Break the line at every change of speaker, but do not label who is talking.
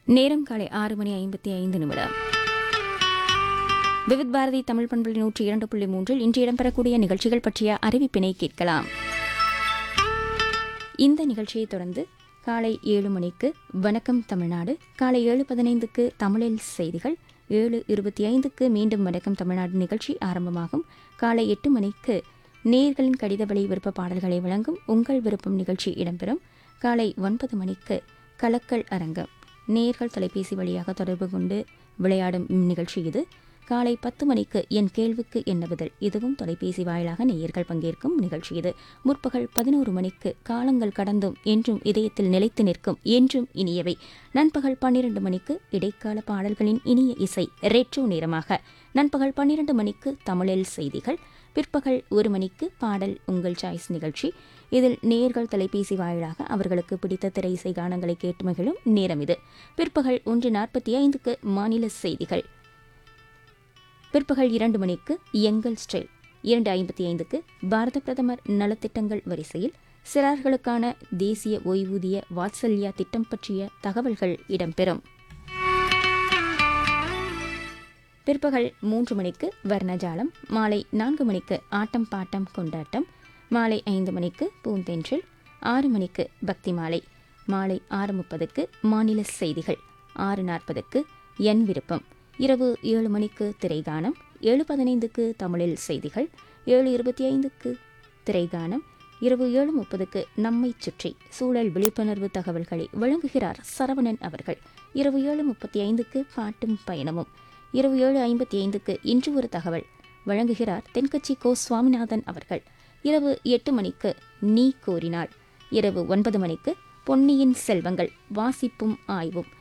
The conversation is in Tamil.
நேரம் காலை ஆறு மணி ஐம்பத்தி ஐந்து நிமிடம் விவித் பாரதி தமிழ் பண்புள்ளி நூற்றி இரண்டு புள்ளி மூன்றில் இன்று இடம்பெறக்கூடிய நிகழ்ச்சிகள் பற்றிய அறிவிப்பினை கேட்கலாம் இந்த நிகழ்ச்சியை தொடர்ந்து காலை ஏழு மணிக்கு வணக்கம் தமிழ்நாடு காலை ஏழு பதினைந்துக்கு தமிழில் செய்திகள் ஏழு இருபத்தி ஐந்துக்கு மீண்டும் வணக்கம் தமிழ்நாடு நிகழ்ச்சி ஆரம்பமாகும் காலை எட்டு மணிக்கு நேர்களின் கடித வழி விருப்ப பாடல்களை வழங்கும் உங்கள் விருப்பம் நிகழ்ச்சி இடம்பெறும் காலை ஒன்பது மணிக்கு கலக்கல் அரங்கம் நேர்கள் தொலைபேசி வழியாக தொடர்பு கொண்டு விளையாடும் நிகழ்ச்சி இது காலை பத்து மணிக்கு என் கேள்விக்கு என்ன பதில் இதுவும் தொலைபேசி வாயிலாக நேயர்கள் பங்கேற்கும் நிகழ்ச்சி இது முற்பகல் பதினோரு மணிக்கு காலங்கள் கடந்தும் என்றும் இதயத்தில் நிலைத்து நிற்கும் என்றும் இனியவை நண்பகல் பன்னிரண்டு மணிக்கு இடைக்கால பாடல்களின் இனிய இசை ரெட்ரோ நேரமாக நண்பகல் பன்னிரண்டு மணிக்கு தமிழில் செய்திகள் பிற்பகல் ஒரு மணிக்கு பாடல் உங்கள் சாய்ஸ் நிகழ்ச்சி இதில் நேர்கள் தொலைபேசி வாயிலாக அவர்களுக்கு பிடித்த திரை இசை கானங்களை கேட்டு மகிழும் நேரம் இது பிற்பகல் ஒன்று நாற்பத்தி ஐந்துக்கு மாநில செய்திகள் பிற்பகல் இரண்டு மணிக்கு எங்கள் ஸ்டைல் இரண்டு ஐம்பத்தி ஐந்துக்கு பாரத பிரதமர் நலத்திட்டங்கள் வரிசையில் சிறார்களுக்கான தேசிய ஓய்வூதிய வாத்சல்யா திட்டம் பற்றிய தகவல்கள் இடம்பெறும் பிற்பகல் மூன்று மணிக்கு வர்ணஜாலம் மாலை நான்கு மணிக்கு ஆட்டம் பாட்டம் கொண்டாட்டம் மாலை ஐந்து மணிக்கு பூந்தென்றில் ஆறு மணிக்கு பக்தி மாலை மாலை ஆறு முப்பதுக்கு மாநில செய்திகள் ஆறு நாற்பதுக்கு என் விருப்பம் இரவு ஏழு மணிக்கு திரைகானம் ஏழு பதினைந்துக்கு தமிழில் செய்திகள் ஏழு இருபத்தி ஐந்துக்கு திரைகானம் இரவு ஏழு முப்பதுக்கு நம்மை சுற்றி சூழல் விழிப்புணர்வு தகவல்களை வழங்குகிறார் சரவணன் அவர்கள் இரவு ஏழு முப்பத்தி ஐந்துக்கு பாட்டும் பயணமும் இரவு ஏழு ஐம்பத்தி ஐந்துக்கு இன்று ஒரு தகவல் வழங்குகிறார் தென்கட்சி கோ சுவாமிநாதன் அவர்கள் இரவு எட்டு மணிக்கு நீ கோரினாள் இரவு ஒன்பது மணிக்கு பொன்னியின் செல்வங்கள் வாசிப்பும் ஆய்வும்